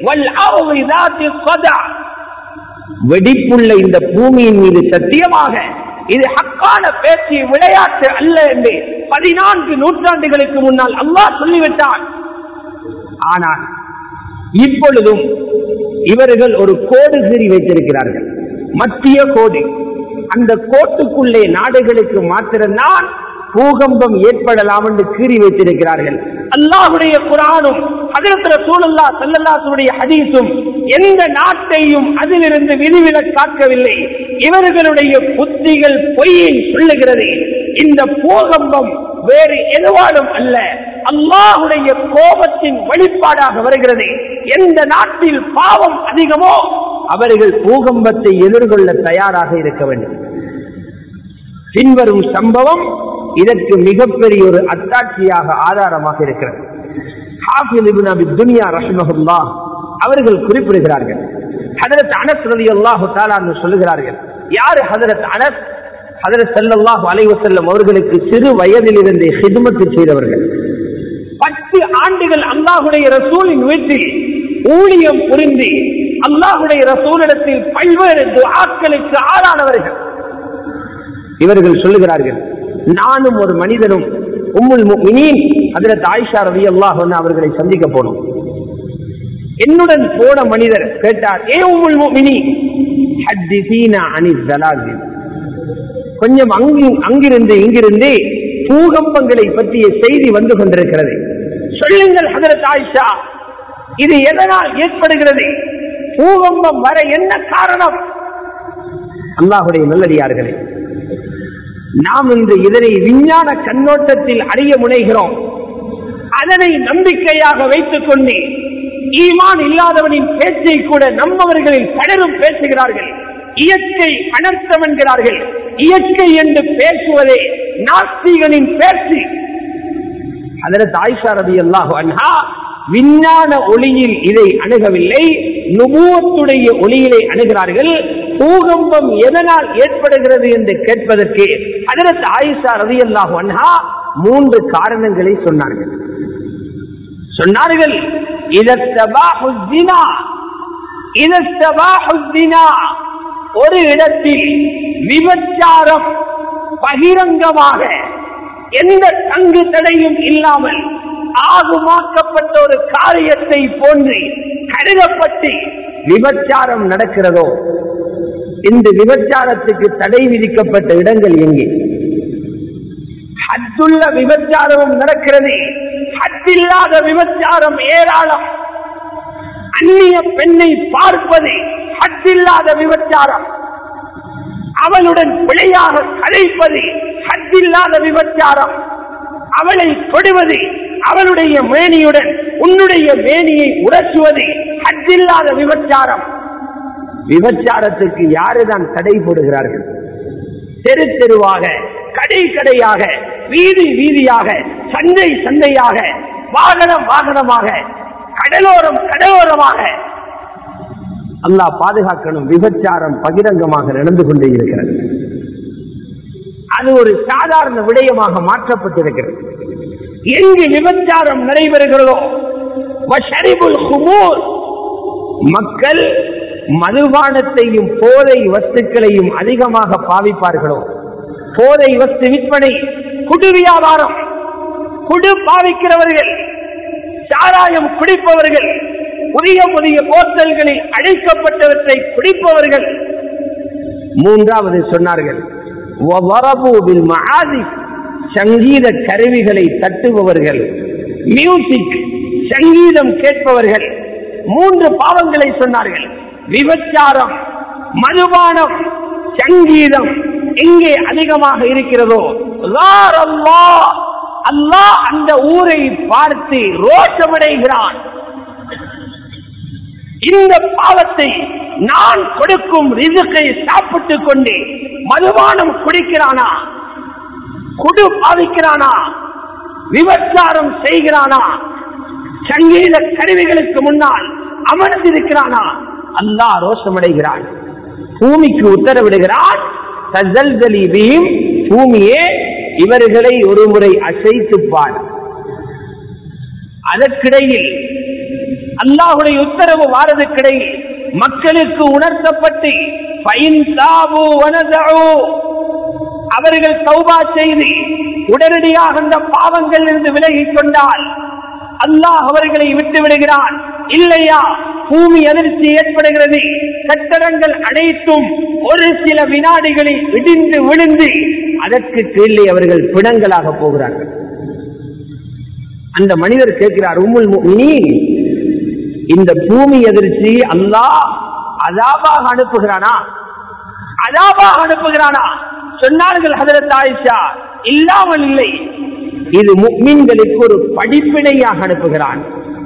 வெடிப்புள்ள இந்த பூமியின் மீது சத்தியமாக இது ஹக்கான பேச்சு விளையாட்டு அல்ல என்று பதினான்கு நூற்றாண்டுகளுக்கு முன்னால் அல்லாஹ் சொல்லிவிட்டான் ஆனால் இப்பொழுதும் இவர்கள் ஒரு கோடு கீறி வைத்திருக்கிறார்கள் மத்திய கோடு அந்த கோட்டுக்குள்ளே நாடுகளுக்கு மாத்திரம்தான் பூகம்பம் ஏற்படலாம் என்று கீறி வைத்திருக்கிறார்கள் அல்லாஹுடைய குரானும் அதற்கு சூழல்லா செல்லல்லாசுடைய ஹதீஸும் எந்த நாட்டையும் அதிலிருந்து விதிவிலக்காக்கவில்லை இவர்களுடைய புத்திகள் பொய்யை சொல்லுகிறது இந்த பூகம்பம் வேறு எதுவாலும் அல்ல அல்லாஹுடைய கோபத்தின் வெளிப்பாடாக வருகிறது எந்த நாட்டில் பாவம் அதிகமோ அவர்கள் பூகம்பத்தை எதிர்கொள்ள தயாராக இருக்க வேண்டும் பின்வரும் சம்பவம் இதற்கு மிகப்பெரிய ஒரு அத்தாட்சியாக ஆதாரமாக இருக்கிறது ஹாஃபில் இப்னு அபி துன்யா ரஹ்மஹுல்லா அவர்கள் குறிப்பிடுகிறார்கள் ஹதரத் அனஸ் ரலியல்லாஹு தஆலா என்று சொல்லுகிறார்கள் யார் ஹதரத் அனஸ் ஹதரத் ஸல்லல்லாஹு அலைஹி வஸல்லம் அவர்களுக்கு சிறு வயதில் இருந்தே ஹிதமத்து செய்தவர்கள் பத்து ஆண்டுகள் அல்லாஹுடைய ரசூலின் வீட்டில் ஊழியம் புரிந்து அல்லாஹுடைய ரசூலிடத்தில் பல்வேறு துஆக்களுக்கு ஆளானவர்கள் இவர்கள் சொல்லுகிறார்கள் நானும் ஒரு மனிதனும் உம்முல் முஃமினீன் ஹஜ்ரத் ஆயிஷா ரலியல்லாஹு அன்ஹா அவர்களை சந்திக்க போனோம் என்னுடன் போன மனிதர் கேட்டார் ஏ உமுல் முஃமினி ஹத்திசீனா அனி ஜலாசில் கொஞ்சம் அங்கு அங்கிருந்து இங்கிருந்து பூகம்பங்களை பற்றிய செய்தி வந்து கொண்டிருக்கிறது சொல்லுங்கள் ஹதரத் ஆயிஷா இது எதனால் ஏற்படுகிறது பூகம்பம் வர என்ன காரணம் அல்லாஹுடைய நல்லடியார்களே நாம் இன்று இதனை விஞ்ஞான கண்ணோட்டத்தில் அறிய முனைகிறோம் அதனை நம்பிக்கையாக வைத்துக் கொண்டு ஈமான் இல்லாதவனின் பேச்சை கூட நம்மவர்களில் பலரும் பேசுகிறார்கள் இயற்கை அனர்த்தம் என்கிறார்கள் இயற்கை என்று பேசுவதே நாஸ்திகனின் பேச்சு அதற்கு ஆயிஷா ரதி அல்லாஹு அன்ஹா விஞ்ஞான ஒளியில் இதை அணுகவில்லை நுபுவத்துடைய ஒளியிலே அணுகிறார்கள் பூகம்பம் எதனால் ஏற்படுகிறது என்று கேட்பதற்கு அதற்கு ஆயிஷா ரதி அல்லாஹு அன்ஹா மூன்று காரணங்களை சொன்னார்கள் சொன்னார்கள் இதத்தபாஹுத்தினா இதத்தபாஹுத்தினா ஒரு இடத்தில் விபச்சாரம் பகிரங்கமாக எந்த தங்கு தடையும் இல்லாமல் ஆகுமாக்கப்பட்ட ஒரு காரியத்தை போன்று கருதப்பட்டு விபச்சாரம் நடக்கிறதோ இந்த விபச்சாரத்துக்கு தடை விதிக்கப்பட்ட இடங்கள் எங்கே ஹத்துள்ள விபச்சாரமும் நடக்கிறது ஹத்தில்லாத விபச்சாரம் ஏராளம் அந்நிய பெண்ணை பார்ப்பது ஹத்தில்லாத விபச்சாரம் அவளுடன் பிழையாக கலைப்பது ஹத்தில்லாத விபச்சாரம் அவளை தொடுவது அவளுடைய மேனியுடன் உன்னுடைய மேனியை உரசுவது ஹத்தில்லாத விபச்சாரம் விபச்சாரத்துக்கு யாருதான் தடை போடுகிறார்கள் தெரு தெருவாக கடை கடையாக வீதி வீதியாக சந்தை சந்தையாக வாகனம் வாகனமாக கடலோரம் கடலோரமாக அல்லாஹ் பாதுகாக்கணும் விபச்சாரம் பகிரங்கமாக நடந்து கொண்டே இருக்கிறது அது ஒரு சாதாரண விடயமாக மாற்றப்பட்டிருக்கிறது எங்கு விபச்சாரம் நடைபெறுகிறதோ வஷரிபுல் ஹுமூர் மக்கள் மதுபானத்தையும் போதை வஸ்துக்களையும் அதிகமாக பாவிப்பார்களோ போதை வஸ்து விற்பனை குடு வியாபாரம் குடு பாவிக்கிறவர்கள் சாராயம் குடிப்பவர்கள் புதிய புதிய போத்தல்களில் அழைக்கப்பட்டவற்றை குடிப்பவர்கள் மூன்றாவது சொன்னார்கள் சங்கீத கருவிகளை தட்டுபவர்கள் மியூசிக் சங்கீதம் கேட்பவர்கள் மூன்று பாவங்களை சொன்னார்கள் விபச்சாரம் மதுபானம் சங்கீதம் எங்கே அதிகமாக இருக்கிறதோ அல்லாஹ் அந்த ஊரை பார்த்து ரோஷமடைகிறான் இந்த பாவத்தை நான் கொடுக்கும் ரிசுக்கை சாப்பிட்டுக் கொண்டு மதுபானம் குடிக்கிறானா குடு பாவிக்கிறானா விபச்சாரம் செய்கிறானா சங்கீத கருவிகளுக்கு முன்னால் அமர்ந்திருக்கிறானா அல்லாஹ் ரோஷமடைகிறான் பூமிக்கு உத்தரவிடுகிறான் பூமியே இவர்களை ஒருமுறை அசைத்துப்பார் அதற்கிடையில் அல்லாஹுடைய உத்தரவு வாரதுக்கிடையில் மக்களுக்கு உணர்த்தப்பட்டு அவர்கள் சௌபா செய்து உடனடியாக அந்த பாவங்கள் இருந்து விலகிக் கொண்டால் அல்லாஹ் அவர்களை விட்டு விடுகிறான் இல்லையா பூமி அதிர்ச்சி ஏற்படுகிறது கட்டடங்கள் அனைத்தும் ஒரு சில வினாடிகளில் இடிந்து விழுந்து அதற்கு கீழே அவர்கள் பிணங்களாக போகிறார்கள் அந்த மனிதர் கேட்கிறார் உம்முல் முஃமினீன் இந்த பூமி எதிர்ச்சி அல்லாஹ் அதாபாக அனுப்புகிறானா அதாபாக அனுப்புகிறானா சொன்னார்கள் ஹதரத் ஆயிஷா இல்லாமல் இல்லை இது முக்மீன்களுக்கு ஒரு படிப்பினையாக அனுப்புகிறான்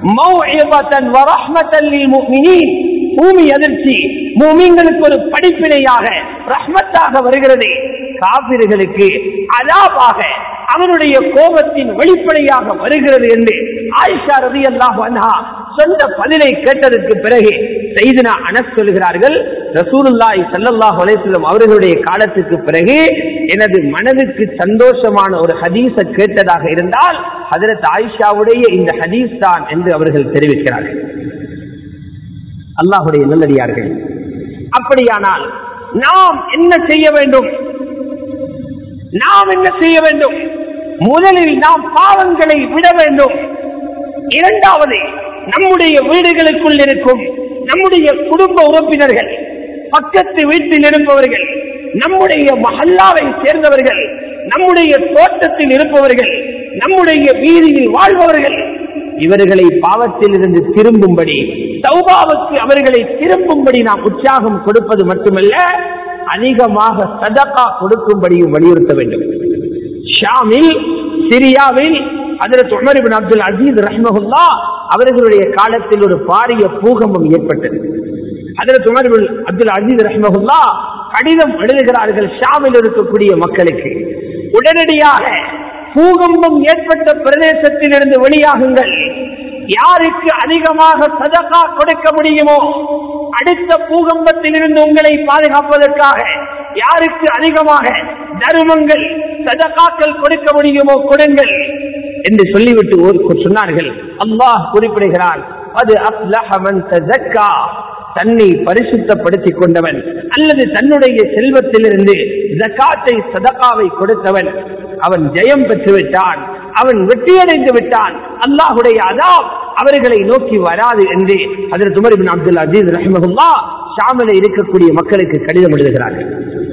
பூமி அதிர்ச்சி மூமிங்களுக்கு ஒரு படிப்பினையாக ரஹ்மத்தாக வருகிறது காபிர்களுக்கு அதாபாக அவனுடைய கோபத்தின் வெளிப்படையாக வருகிறது என்று ஆயிஷா ரதி அல்லாஹ் சொந்த பதிலை கேட்டதற்கு பிறகு செய்தினா அனஸ் சொல்கிறார்கள் ரசூலுல்லாய் சல்லல்லாஹ் அலையம் அவர்களுடைய காலத்துக்கு பிறகு எனது மனதுக்கு சந்தோஷமான ஒரு ஹதீஸ கேட்டதாக இருந்தால் ஹதரத் ஆயிஷாவுடைய இந்த ஹதீஸ் தான் என்று அவர்கள் தெரிவிக்கிறார்கள் அல்லாஹுடைய நல்லடியார்கள் அப்படியானால் நாம் என்ன செய்ய வேண்டும் நாம் என்ன செய்ய வேண்டும் முதலில் நாம் பாவங்களை விட வேண்டும் இரண்டாவது நம்முடைய வீடுகளுக்குள் இருக்கும் நம்முடைய குடும்ப உறுப்பினர்கள் பக்கத்து வீட்டில் இருப்பவர்கள் நம்முடைய மஹல்லாவை சேர்ந்தவர்கள் நம்முடைய தோட்டத்தில் இருப்பவர்கள் நம்முடைய வீதியில் வாழ்பவர்கள் இவர்களை பாவத்தில் இருந்து திரும்பும்படி சௌபாவுக்கு அவர்களை திரும்பும்படி நாம் உற்சாகம் கொடுப்பது மட்டுமல்ல அதிகமாக சதகா கொடுக்கும்படியும் வலியுறுத்த வேண்டும் ஷாமில் சிரியாவில் அதற்கு உமர் இபின் அப்துல் அசீஸ் ரஹ்மஹுல்லா அவர்களுடைய காலத்தில் ஒரு பாரிய பூகம்பம் ஏற்பட்டது அதற்கு உமர் இபின் அப்துல் அசீஸ் ரஹ்மஹுல்லா கடிதம் எழுதுகிறார்கள் ஷாமில் இருக்கக்கூடிய மக்களுக்கு உடனடியாக பூகம்பம் ஏற்பட்ட பிரதேசத்திலிருந்து வெளியாகுங்கள் யாருக்கு அதிகமாக சதகா கொடுக்க முடியுமோ அடுத்த பூகம்பத்திலிருந்து உங்களை பாதுகாப்பதற்காக யாருக்கு அதிகமாக தர்மங்கள் சதகாக்கள் கொடுக்க முடியுமோ கொடுங்கள் என்று சொல்லிவிட்டு ஒரு சொன்னார்கள் அல்லாஹ் குறிப்பிடுகிறான் அது அஸ்லஹமன் தஸக்கா தன்னை பரிசுத்தப்படுத்திக் கொண்டவன் அல்லது தன்னுடைய செல்வத்திலிருந்து ஜக்காத்தை சதகாவை கொடுத்தவன் அவன் ஜெயம் பெற்று விட்டான் அவன் வெற்றியடைந்து விட்டான் அல்லாஹுடைய அதாப் அவர்களை நோக்கி வராது என்று அதில் துமர் பின் அப்துல் அஜீஸ் ரஹமகுல்லா ஷாமில இருக்கக்கூடிய மக்களுக்கு கடிதம் எழுதுகிறார்கள்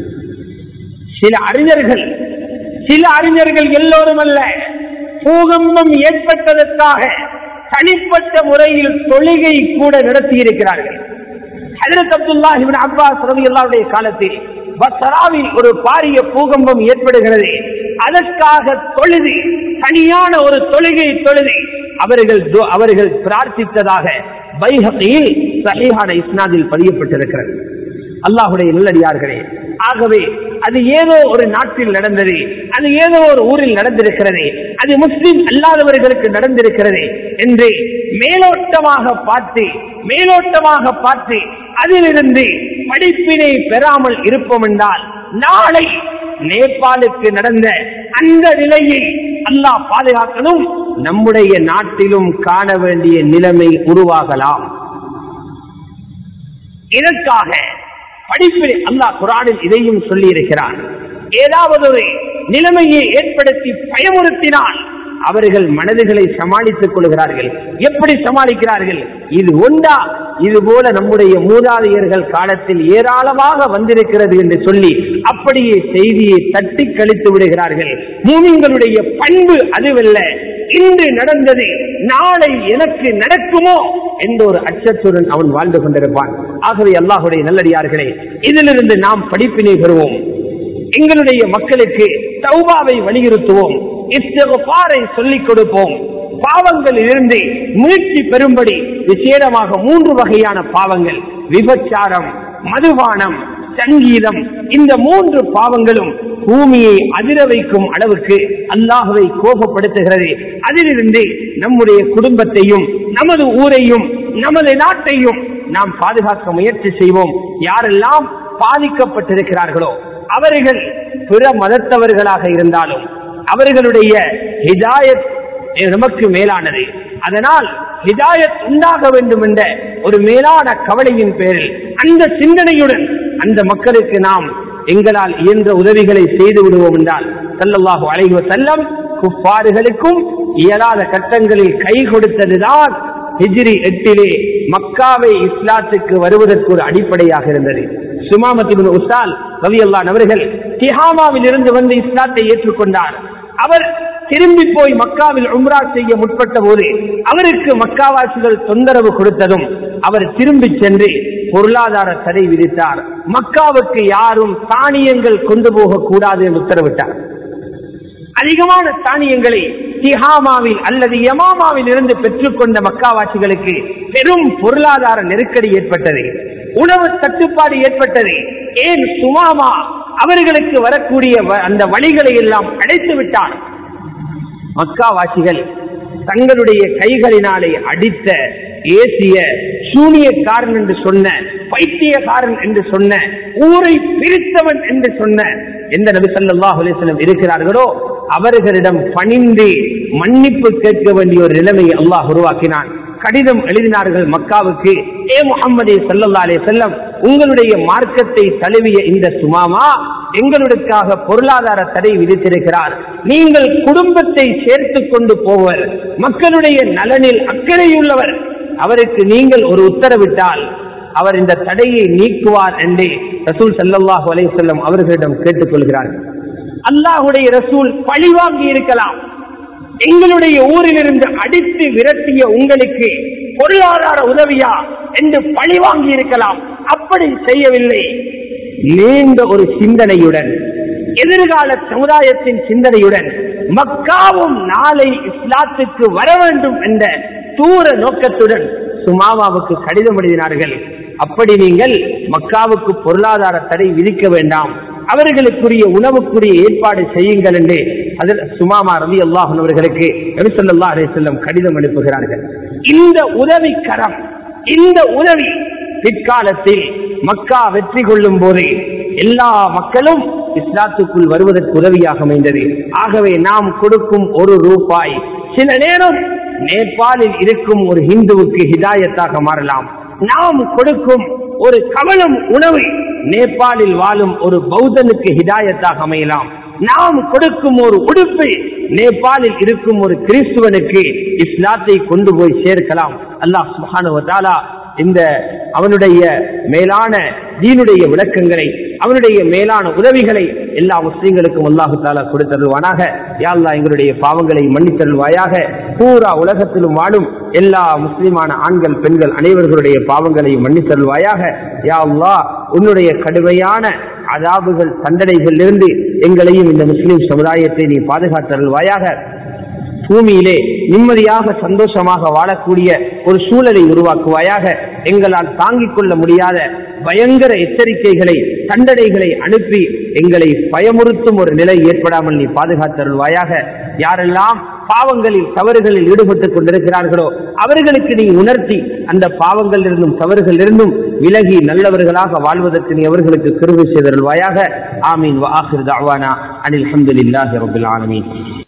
சில அறிஞர்கள் சில அறிஞர்கள் எல்லோரும் அல்ல பூகம்பம் ஏற்பட்டதற்காக தனிப்பட்ட முறையில் தொழுகை கூட நடத்தி இருக்கிறார்கள் ஹஜரத் அப்துல்லா இவன் அப்பாஸ் ரவி அல்லாவுடைய காலத்தில் பஸ்ராவில் ஒரு பாரிய பூகம்பம் ஏற்படுகிறது அதற்காக தொழுது தனியான ஒரு தொழுகை தொழுது அவர்கள் அவர்கள் பிரார்த்தித்ததாக பைஹகையில் சஹீஹான இஸ்னாதில் பதியப்பட்டிருக்கிறது அல்லாஹுடைய நல்லடியார்களே ஆகவே அது ஏதோ ஒரு நாட்டில் நடந்தது அது ஏதோ ஒரு ஊரில் நடந்திருக்கிறது அது முஸ்லிம் அல்லாதவர்களுக்கு நடந்திருக்கிறது என்று மேலோட்டமாக பார்த்து மேலோட்டமாக பார்த்து அதிலிருந்து படிப்பினை பெறாமல் இருப்போம் என்றால் நாளை நேபாளுக்கு நடந்த அந்த நிலையை அல்லாஹ் பாதுகாக்கணும் நம்முடைய நாட்டிலும் காண வேண்டிய நிலைமை உருவாகலாம் இதற்காக படிப்பில் அல்லாஹ் குரானில் இதையும் சொல்லி இருக்கிறார் ஏதாவது ஒரு நிலைமையை ஏற்படுத்தி பயமுறுத்தினால் அவர்கள் மனதுகளை சமாளித்துக் கொள்கிறார்கள் எப்படி சமாளிக்கிறார்கள் இது ஒன்றா இது போல நம்முடைய மூதாதையர்கள் காலத்தில் ஏராளமாக வந்திருக்கிறது என்று சொல்லி அப்படியே செய்தியை தட்டி கழித்து விடுகிறார்கள் மூமிங்களுடைய பண்பு அதுவல்ல இன்று நடந்தது நாளை எனக்கு நடக்குமோ என்ற ஒரு அச்சத்துடன் அவன் வாழ்ந்து கொண்டிருப்பான் ஆகவே அல்லாஹுடைய நல்லடியார்களே இதிலிருந்து நாம் படிப்பினை பெறுவோம் எங்களுடைய மக்களுக்கு தௌபாவை வலியுறுத்துவோம் இஸ்தகுபாரை சொல்லிக் கொடுப்போம் பாவங்களில் இருந்து மீட்சி பெறும்படி விசேடமாக மூன்று வகையான பாவங்கள் விபச்சாரம் மதுபானம் சங்கீதம் இந்த மூன்று பாவங்களும் பூமியை அதிர வைக்கும் அளவுக்கு அல்லாஹுவை கோபப்படுத்துகிறது அதிலிருந்து நம்முடைய குடும்பத்தையும் நமது ஊரையும் நமது நாட்டையும் நாம் பாதுகாக்க முயற்சி செய்வோம் யாரெல்லாம் பாதிக்கப்பட்டிருக்கிறார்களோ அவர்கள் பிற மதத்தவர்களாக இருந்தாலும் அவர்களுடைய ஹிதாயத் நமக்கு மேலானது அதனால் ஹிதாயத் உண்டாக வேண்டும் என்ற ஒரு மேலான கவலையின் பேரில் அந்த சிந்தனையுடன் அந்த மக்களுக்கு நாம் எங்களால் இயன்ற உதவிகளை செய்து விடுவோம் என்றால் சல்லல்லாஹு அலைஹி செல்லம் குப்பாறுகளுக்கும் இயலாத கட்டங்களில் கை கொடுத்ததுதான் ஹிஜ்ரி எட்டிலே மக்காவை இஸ்லாத்துக்கு வருவதற்கு ஒரு அடிப்படையாக இருந்தது சுமாமத்தின் உஸ்தால் ரவி அல்லான் அவர்கள் திஹாமாவில் இருந்து வந்து இஸ்லாத்தை ஏற்றுக்கொண்டார் அவர் திரும்பி போய் மக்காவில் உம்ரா செய்ய முற்பட்ட போது அவருக்கு மக்காவாசிகள் தொந்தரவு கொடுத்ததும் அவர் திரும்பி சென்று பொருளாதார தடை விதித்தார் மக்காவுக்கு யாரும் தானியங்கள் கொண்டு போக கூடாது என்று உத்தரவிட்டார் அதிகமான தானியங்களை திஹாமாவில் அல்லது யமாமாவில் இருந்து பெற்றுக்கொண்ட மக்காவாசிகளுக்கு பெரும் பொருளாதார நெருக்கடி ஏற்பட்டது உணவு தட்டுப்பாடு ஏற்பட்டது ஏன் சுமாமா அவர்களுக்கு வரக்கூடிய அந்த வழிகளை எல்லாம் அடைத்து விட்டார் மக்காவாசிகள் தங்களுடைய கைகளினாலே அடித்த ஏசிய சூனியக்காரன் என்று சொன்ன பைத்தியக்காரன் என்று சொன்ன ஊரை பிரித்தவன் என்று சொன்ன எந்த நபி ஸல்லல்லாஹு அலைஹி வஸல்லம் இருக்கிறார்களோ அவர்களிடம் பணிந்து மன்னிப்பு கேட்க வேண்டிய ஒரு நிலைமையை அல்லாஹ் உருவாக்கினான் கடிதம் எழுதினார்கள் மக்காவுக்கு ஏ முகம்மதே சல்லல்லா அலே செல்லம் உங்களுடைய மார்க்கத்தை தழுவிய இந்த சுமாமா எங்களுக்காக பொருளாதார தடை விதித்திருக்கிறார் நீங்கள் குடும்பத்தை சேர்த்து கொண்டு போவர் மக்களுடைய நலனில் அக்கறையுள்ளவர் அவருக்கு நீங்கள் ஒரு உத்தரவிட்டால் அவர் இந்த தடையை நீக்குவார் என்று ரசூல் ஸல்லல்லாஹு அலைஹி வஸல்லம் அவர்களிடம் கேட்டுக்கொள்கிறார்கள் அல்லாஹ்வுடைய ரசூல் பழிவாங்கி இருக்கலாம் எங்களுடைய ஊரிலிருந்து அடித்து விரட்டிய உங்களுக்கு பொருளாதார உதவியா என்று பழிவாங்கி இருக்கலாம் அப்படி செய்யவில்லை நீண்ட ஒரு சிந்தனையுடன் எதிர்கால சமுதாயத்தின் சிந்தனையுடன் மக்காவும் நாளை இஸ்லாத்துக்கு வர வேண்டும் என்ற தூர நோக்கத்துடன் சுமாமாவுக்கு கடிதம் எழுதினார்கள் அப்படி நீங்கள் மக்காவுக்கு பொருளாதார தடை விதிக்க வேண்டாம் அவர்களுக்குரிய உணவுக்குரிய ஏற்பாடு செய்யுங்கள் என்று அதில் சுமாமா ரவி அல்லாஹன் அவர்களுக்கு நபிசல்லா அலிசல்லம் கடிதம் அனுப்புகிறார்கள் இந்த உதவி கரம் இந்த உதவி பிற்காலத்தில் மக்கா வெற்றி கொள்ளும் போது எல்லா மக்களும் இஸ்லாத்துக்குள் வருவதற்கு உதவியாக அமைந்தது ஆகவே நாம் கொடுக்கும் ஒரு ரூபாய் சில நேரம் நேபாளில் இருக்கும் ஒரு ஹிந்துவுக்கு ஹிதாயத்தாக மாறலாம் நாம் கொடுக்கும் ஒரு கவலம் உணவு நேபாளில் வாழும் ஒரு பௌத்தனுக்கு ஹிதாயத்தாக அமையலாம் நாம் கொடுக்கும் ஒரு உடுப்பு நேபாளில் இருக்கும் ஒரு கிறிஸ்துவனுக்கு இஸ்லாத்தை கொண்டு போய் சேர்க்கலாம் அல்லாஹ் சுபானுவத்தாலா இந்த அவனுடைய மேலான தீனுடைய விளக்கங்களை அவனுடைய மேலான உதவிகளை எல்லா முஸ்லீம்களுக்கும் அல்லாஹு தாலா கொடுத்தருவானாக யாழ்லா எங்களுடைய பாவங்களை மன்னித்தருள்வாயாக பூரா உலகத்திலும் வாழும் எல்லா முஸ்லிமான ஆண்கள் பெண்கள் அனைவர்களுடைய பாவங்களையும் மன்னித்தருள்வாயாக யா அல்லாஹ் உன்னுடைய கடுமையான அதாபுகள் தண்டனைகளிலிருந்து எங்களையும் இந்த முஸ்லிம் சமுதாயத்தை நீ பாதுகாத்தருள்வாயாக பூமியிலே நிம்மதியாக சந்தோஷமாக வாழக்கூடிய ஒரு சூழலை உருவாக்குவாயாக எங்களால் தாங்கிக் கொள்ள முடியாத பயங்கர எச்சரிக்கைகளை தண்டனைகளை அனுப்பி எங்களை பயமுறுத்தும் ஒரு நிலை ஏற்படாமல் நீ பாதுகாத்தருள்வாயாக யாரெல்லாம் பாவங்களில் தவறுகளில் ஈடுபட்டுக் கொண்டிருக்கிறார்களோ அவர்களுக்கு நீ உணர்த்தி அந்த பாவங்களிலிருந்தும் தவறுகளிலிருந்தும் விலகி நல்லவர்களாக வாழ்வதற்கு நீ அவர்களுக்கு கிருபை செய்தருள்வாயாக ஆமீன் வாஹிர் தாவானா அனில் அஹமதுல்லாஹி ரபில் ஆலமீன்